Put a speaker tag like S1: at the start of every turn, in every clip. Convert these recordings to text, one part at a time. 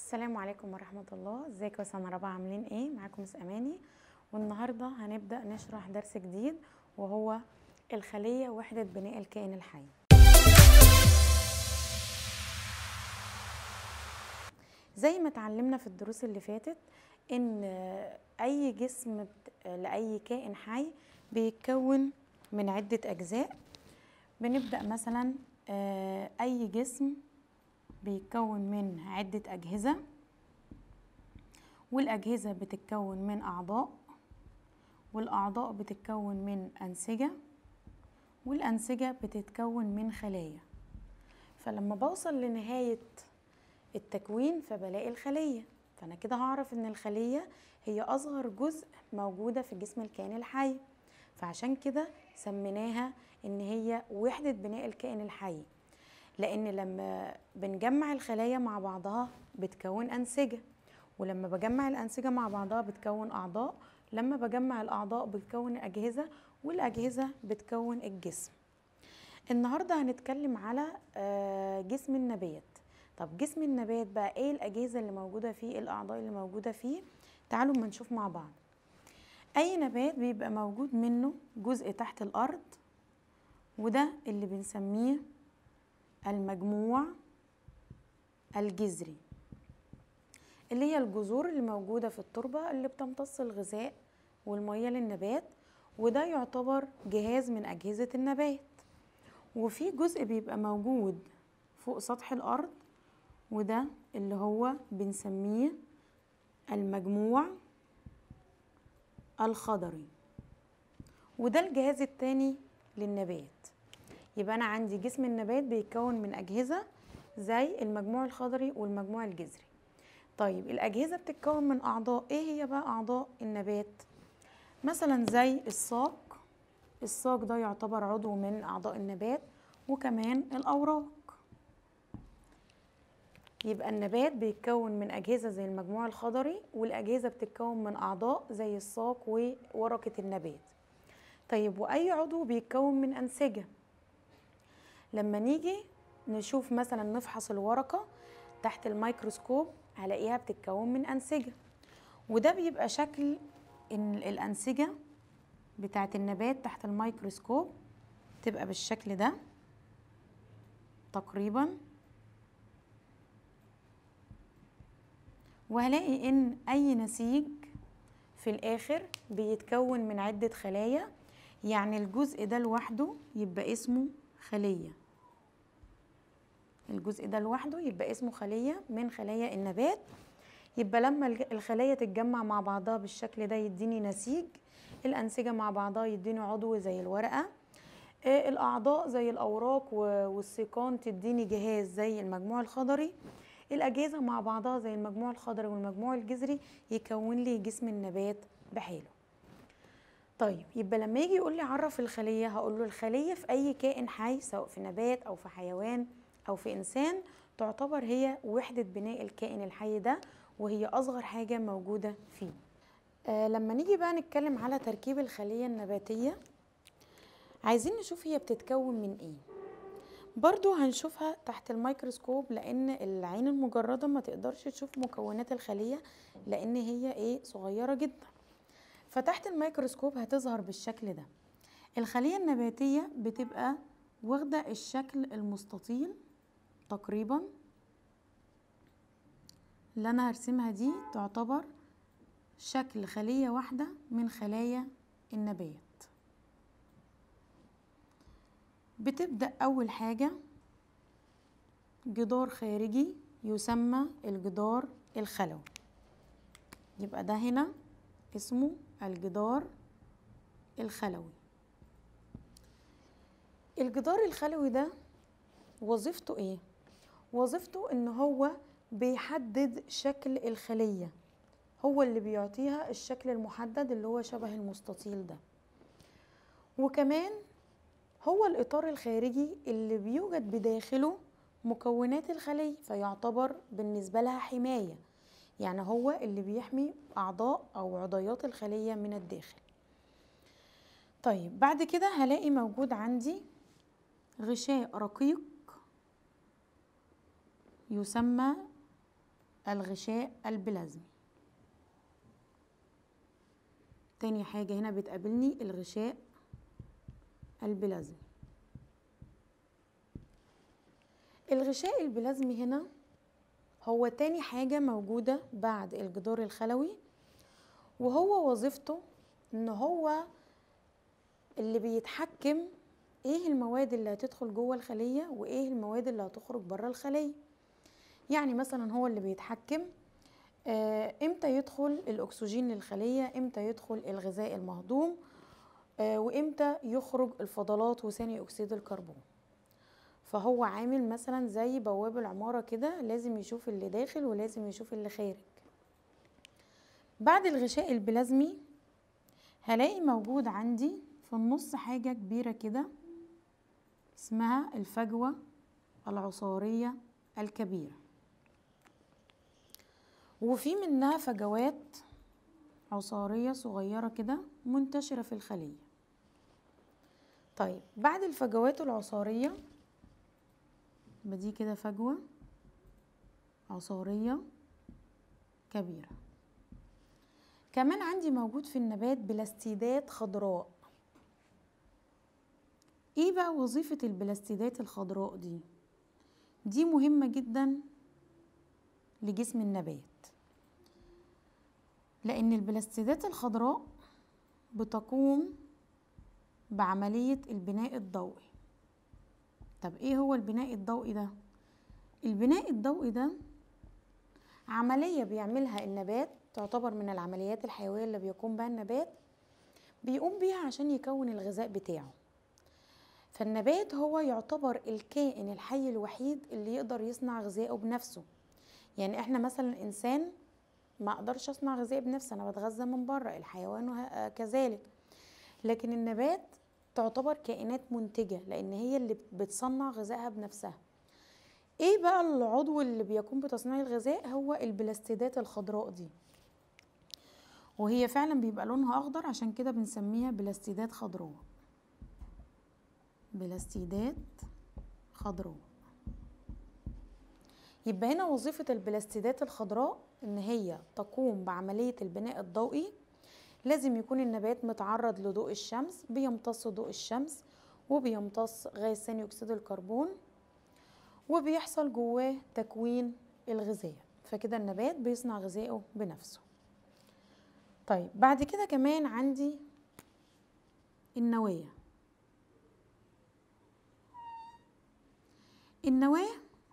S1: السلام عليكم ورحمة الله ازيكم يا سنة رابعة عاملين ايه معاكم مس اماني والنهاردة هنبدأ نشرح درس جديد وهو الخلية وحدة بناء الكائن الحي زي ما اتعلمنا في الدروس اللي فاتت ان اي جسم لاي كائن حي بيتكون من عدة اجزاء بنبدأ مثلا آه، اي جسم بيتكون من عدة أجهزة والأجهزة بتتكون من أعضاء والأعضاء بتتكون من أنسجة والأنسجة بتتكون من خلايا فلما بوصل لنهاية التكوين فبلاقي الخلية فأنا كده هعرف إن الخلية هي أصغر جزء موجودة في جسم الكائن الحي فعشان كده سميناها إن هي وحدة بناء الكائن الحي لان لما بنجمع الخلايا مع بعضها بتكون انسجه ولما بجمع الانسجه مع بعضها بتكون اعضاء لما بجمع الاعضاء بتكون اجهزه والاجهزه بتكون الجسم النهارده هنتكلم على آه، جسم النبات طب جسم النبات بقى ايه الاجهزه اللي موجوده فيه الاعضاء اللي موجوده فيه تعالوا ما نشوف مع بعض اي نبات بيبقى موجود منه جزء تحت الارض وده اللي بنسميه المجموع الجذري اللي هي الجذور اللي موجودة في التربة اللي بتمتص الغذاء والمية للنبات وده يعتبر جهاز من أجهزة النبات وفي جزء بيبقى موجود فوق سطح الأرض وده اللي هو بنسميه المجموع الخضري وده الجهاز التاني للنبات يبقى انا عندي جسم النبات بيتكون من اجهزه زي المجموع الخضري والمجموع الجذري طيب الاجهزه بتتكون من اعضاء ايه هي بقى اعضاء النبات مثلا زي الساق الساق ده يعتبر عضو من اعضاء النبات وكمان الاوراق يبقى النبات بيتكون من اجهزه زي المجموع الخضري والاجهزه بتتكون من اعضاء زي الساق وورقه النبات طيب واي عضو بيتكون من انسجه لما نيجي نشوف مثلا نفحص الورقة تحت الميكروسكوب هلاقيها بتتكون من أنسجة وده بيبقى شكل إن الأنسجة بتاعت النبات تحت الميكروسكوب تبقى بالشكل ده تقريبا وهلاقي إن أي نسيج في الآخر بيتكون من عدة خلايا يعني الجزء ده لوحده يبقى اسمه خلية الجزء ده لوحده يبقى اسمه خلية من خلايا النبات يبقى لما الخلايا تتجمع مع بعضها بالشكل ده يديني نسيج الأنسجة مع بعضها يديني عضو زي الورقة الأعضاء زي الأوراق والسيقان تديني جهاز زي المجموع الخضري الأجهزة مع بعضها زي المجموع الخضري والمجموع الجذري يكون لي جسم النبات بحاله طيب يبقى لما يجي يقول لي عرف الخلية هقول له الخلية في أي كائن حي سواء في نبات أو في حيوان أو في إنسان تعتبر هي وحدة بناء الكائن الحي ده وهي أصغر حاجة موجودة فيه آه لما نيجي بقى نتكلم على تركيب الخلية النباتية عايزين نشوف هي بتتكون من إيه برضو هنشوفها تحت الميكروسكوب لأن العين المجردة ما تقدرش تشوف مكونات الخلية لأن هي إيه صغيرة جدا فتحت الميكروسكوب هتظهر بالشكل ده الخلية النباتية بتبقى واخدة الشكل المستطيل تقريبا اللي أنا هرسمها دي تعتبر شكل خلية واحدة من خلايا النبات بتبدأ أول حاجة جدار خارجي يسمى الجدار الخلوي يبقى ده هنا اسمه الجدار الخلوي الجدار الخلوي ده وظيفته ايه وظيفته ان هو بيحدد شكل الخلية هو اللي بيعطيها الشكل المحدد اللي هو شبه المستطيل ده وكمان هو الإطار الخارجي اللي بيوجد بداخله مكونات الخلية فيعتبر بالنسبة لها حماية يعني هو اللي بيحمي أعضاء أو عضيات الخلية من الداخل طيب بعد كده هلاقي موجود عندي غشاء رقيق يسمى الغشاء البلازمي تاني حاجة هنا بتقابلني الغشاء البلازمي الغشاء البلازمي هنا هو تاني حاجة موجودة بعد الجدار الخلوي وهو وظيفته ان هو اللي بيتحكم ايه المواد اللي هتدخل جوه الخلية وايه المواد اللي هتخرج بره الخلية يعني مثلا هو اللي بيتحكم آه امتى يدخل الاكسجين للخلية امتى يدخل الغذاء المهضوم آه وامتى يخرج الفضلات وثاني اكسيد الكربون فهو عامل مثلا زي بواب العمارة كده لازم يشوف اللي داخل ولازم يشوف اللي خارج بعد الغشاء البلازمي هلاقي موجود عندي في النص حاجة كبيرة كده اسمها الفجوة العصارية الكبيرة وفي منها فجوات عصارية صغيرة كده منتشرة في الخلية طيب بعد الفجوات العصارية بدي كده فجوة عصارية كبيرة كمان عندي موجود في النبات بلاستيدات خضراء ايه بقى وظيفة البلاستيدات الخضراء دي دي مهمة جدا لجسم النبات لأن البلاستيدات الخضراء بتقوم بعملية البناء الضوئي طب ايه هو البناء الضوئي ده البناء الضوئي ده عملية بيعملها النبات تعتبر من العمليات الحيوية اللي بيقوم بها النبات بيقوم بيها عشان يكون الغذاء بتاعه فالنبات هو يعتبر الكائن الحي الوحيد اللي يقدر يصنع غذائه بنفسه يعني احنا مثلا الانسان ما اقدرش اصنع غذاء بنفسي انا بتغذى من بره الحيوان كذلك لكن النبات تعتبر كائنات منتجة لان هي اللي بتصنع غذائها بنفسها ايه بقى العضو اللي بيقوم بتصنيع الغذاء هو البلاستيدات الخضراء دي وهي فعلا بيبقى لونها اخضر عشان كده بنسميها بلاستيدات خضراء بلاستيدات خضراء يبقى هنا وظيفة البلاستيدات الخضراء ان هي تقوم بعملية البناء الضوئي لازم يكون النبات متعرض لضوء الشمس بيمتص ضوء الشمس وبيمتص غاز ثاني اكسيد الكربون وبيحصل جواه تكوين الغذاء فكده النبات بيصنع غذائه بنفسه طيب بعد كده كمان عندي النواة النواة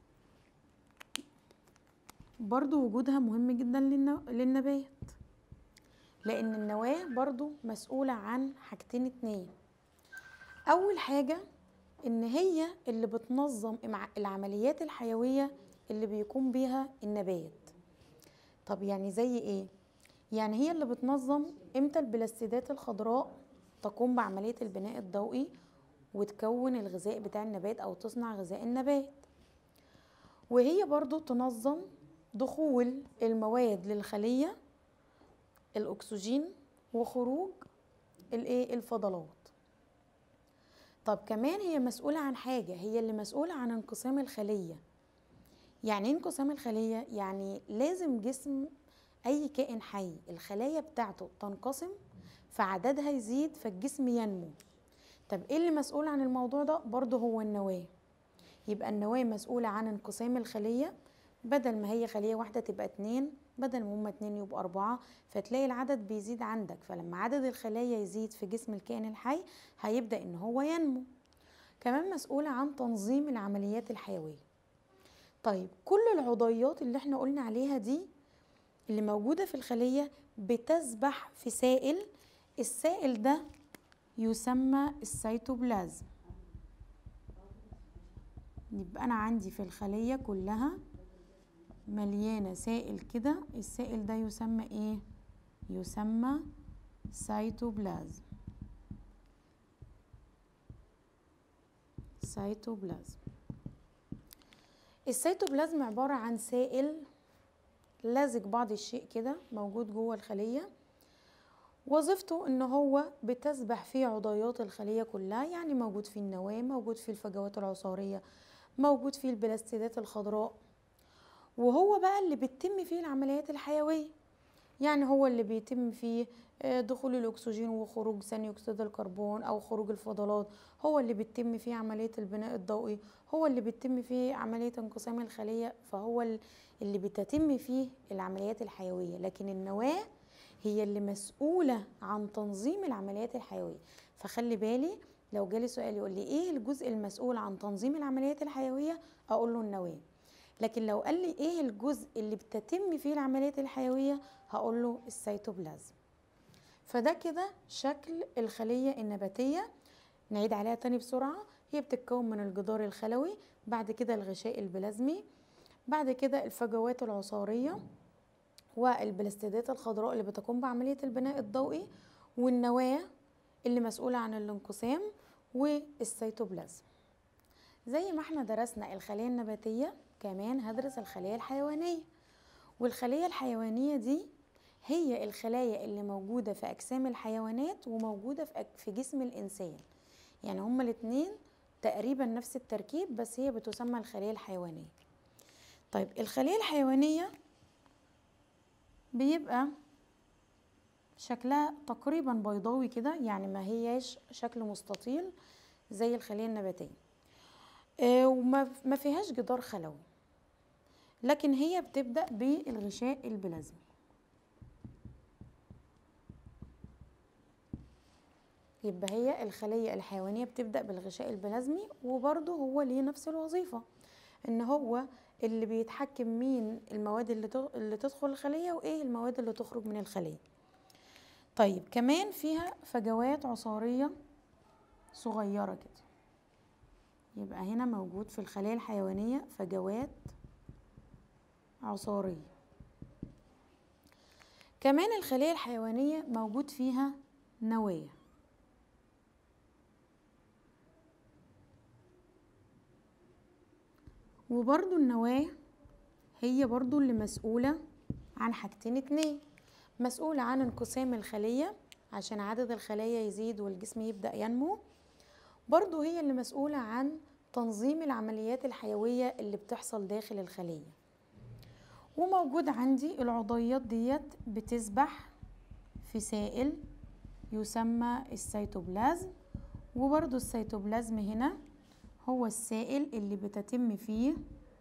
S1: برضو وجودها مهم جدا للنبات لان النواة برضو مسؤولة عن حاجتين اتنين اول حاجة ان هي اللي بتنظم العمليات الحيوية اللي بيقوم بيها النبات طب يعني زي ايه يعني هي اللي بتنظم امتى البلاستيدات الخضراء تقوم بعملية البناء الضوئي وتكون الغذاء بتاع النبات او تصنع غذاء النبات وهي برضو تنظم دخول المواد للخلية الاكسجين وخروج الايه الفضلات طب كمان هي مسؤولة عن حاجة هي اللي مسؤولة عن انقسام الخلية يعني ايه انقسام الخلية يعني لازم جسم اي كائن حي الخلايا بتاعته تنقسم فعددها يزيد فالجسم ينمو طب ايه اللي مسؤول عن الموضوع ده برضه هو النواة يبقى النواة مسؤولة عن انقسام الخلية بدل ما هي خلية واحدة تبقى اتنين بدل ما هما اتنين يبقوا أربعة فتلاقي العدد بيزيد عندك فلما عدد الخلايا يزيد في جسم الكائن الحي هيبدأ إن هو ينمو كمان مسؤولة عن تنظيم العمليات الحيوية طيب كل العضيات اللي احنا قلنا عليها دي اللي موجودة في الخلية بتسبح في سائل السائل ده يسمى السيتوبلازم يبقى أنا عندي في الخلية كلها مليانة سائل كده السائل ده يسمى ايه يسمى سيتوبلازم سيتوبلازم السيتوبلازم عبارة عن سائل لازق بعض الشيء كده موجود جوه الخلية وظيفته ان هو بتسبح في عضيات الخلية كلها يعني موجود في النواة موجود في الفجوات العصارية موجود في البلاستيدات الخضراء وهو بقى اللي بتتم فيه العمليات الحيوية يعني هو اللي بيتم فيه آه، دخول الأكسجين وخروج ثاني أكسيد الكربون أو خروج الفضلات هو اللي بيتم فيه عملية البناء الضوئي هو اللي بيتم فيه عملية انقسام الخلية فهو ال- اللي بتتم فيه العمليات الحيوية لكن النواة هي اللي مسؤولة عن تنظيم العمليات الحيوية فخلي بالي لو جالي سؤال يقول لي ايه الجزء المسؤول عن تنظيم العمليات الحيوية اقول له النواة لكن لو قال لي ايه الجزء اللي بتتم فيه العمليات الحيوية هقول له السيتوبلازم فده كده شكل الخلية النباتية نعيد عليها تاني بسرعة هي بتتكون من الجدار الخلوي بعد كده الغشاء البلازمي بعد كده الفجوات العصارية والبلاستيدات الخضراء اللي بتقوم بعملية البناء الضوئي والنواة اللي مسؤولة عن الانقسام والسيتوبلازم زي ما احنا درسنا الخلية النباتية كمان هدرس الخلية الحيوانية والخلية الحيوانية دي هي الخلايا اللي موجودة في أجسام الحيوانات وموجودة في أج- في جسم الإنسان يعني هما الاتنين تقريبا نفس التركيب بس هي بتسمى الخلية الحيوانية طيب الخلية الحيوانية بيبقى شكلها تقريبا بيضاوي كده يعني ما هياش شكل مستطيل زي الخلية النباتية آه، وما ما فيهاش جدار خلوي لكن هي بتبدأ بالغشاء البلازمي يبقى هي الخلية الحيوانية بتبدأ بالغشاء البلازمي وبرضه هو ليه نفس الوظيفة ان هو اللي بيتحكم مين المواد اللي تغ- اللي تدخل الخلية وايه المواد اللي تخرج من الخلية طيب كمان فيها فجوات عصارية صغيرة كده يبقى هنا موجود في الخلية الحيوانية فجوات عصارية كمان الخلية الحيوانية موجود فيها نواة وبرضو النواة هي برضو اللي مسؤولة عن حاجتين اتنين مسؤولة عن انقسام الخلية عشان عدد الخلايا يزيد والجسم يبدأ ينمو برضو هي اللي مسؤولة عن تنظيم العمليات الحيوية اللي بتحصل داخل الخلية وموجود عندي العضيات ديت بتسبح في سائل يسمى السيتوبلازم وبرضو السيتوبلازم هنا هو السائل اللي بتتم فيه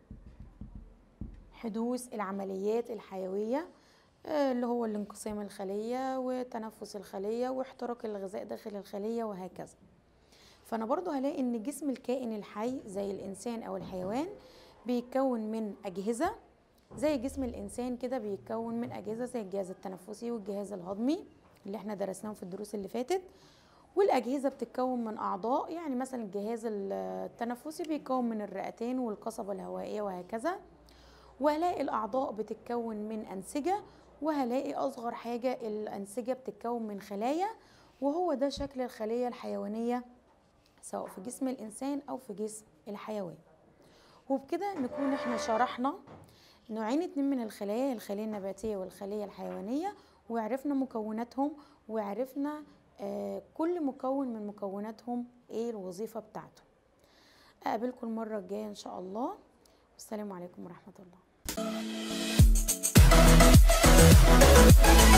S1: حدوث العمليات الحيوية آه، اللي هو الانقسام الخلية وتنفس الخلية واحتراق الغذاء داخل الخلية وهكذا فأنا برضو هلاقي إن جسم الكائن الحي زي الإنسان أو الحيوان بيتكون من أجهزة زي جسم الإنسان كده بيتكون من أجهزة زي الجهاز التنفسي والجهاز الهضمي اللي احنا درسناهم في الدروس اللي فاتت والأجهزة بتتكون من أعضاء يعني مثلا الجهاز التنفسي بيتكون من الرئتين والقصبة الهوائية وهكذا وهلاقي الأعضاء بتتكون من أنسجة وهلاقي أصغر حاجة الأنسجة بتتكون من خلايا وهو ده شكل الخلية الحيوانية سواء في جسم الإنسان أو في جسم الحيوان وبكده نكون احنا شرحنا نوعين اتنين من الخلايا الخلية النباتية والخلية الحيوانية وعرفنا مكوناتهم وعرفنا آه كل مكون من مكوناتهم ايه الوظيفة بتاعته أقابلكم المرة الجاية إن شاء الله والسلام عليكم ورحمة الله